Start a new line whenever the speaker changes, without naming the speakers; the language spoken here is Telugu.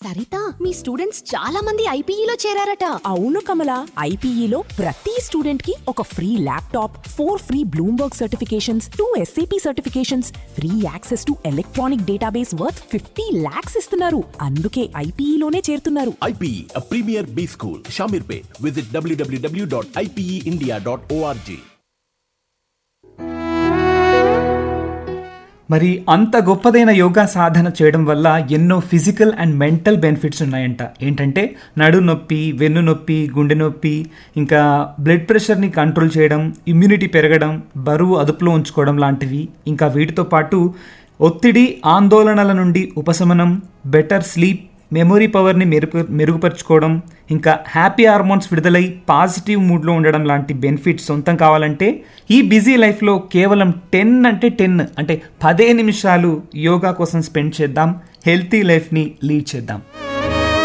సరిత మీ స్టూడెంట్స్ చాలా మంది ఐపీఈలో చేరారట
అవును కమల ఐపీఈలో ప్రతి స్టూడెంట్ కి ఒక free laptop four free Bloomberg certifications two SAP certifications free access to electronic database worth fifty lakhs ఇస్తున్నారు అందుకే ఐపీఈలోనే చేరుతున్నారు
IPE, a premier B school, Shamirpet. Visit www.ipeindia.org.
మరి అంత గొప్పదైన యోగా సాధన చేయడం వల్ల ఎన్నో ఫిజికల్ అండ్ మెంటల్ బెనిఫిట్స్ ఉన్నాయంట ఏంటంటే నడు నొప్పి వెన్ను నొప్పి గుండె నొప్పి ఇంకా బ్లడ్ ప్రెషర్ని కంట్రోల్ చేయడం ఇమ్యూనిటీ పెరగడం బరువు అదుపులో ఉంచుకోవడం లాంటివి ఇంకా వీటితో పాటు ఒత్తిడి ఆందోళనల నుండి ఉపశమనం బెటర్ స్లీప్ మెమొరీ పవర్ని మెరుగు మెరుగుపరుచుకోవడం ఇంకా హ్యాపీ హార్మోన్స్ విడుదలై పాజిటివ్ మూడ్లో ఉండడం లాంటి బెనిఫిట్స్ సొంతం కావాలంటే ఈ బిజీ లైఫ్లో కేవలం టెన్ అంటే టెన్ అంటే పదే నిమిషాలు యోగా కోసం స్పెండ్ చేద్దాం హెల్తీ లైఫ్ని లీడ్ చేద్దాం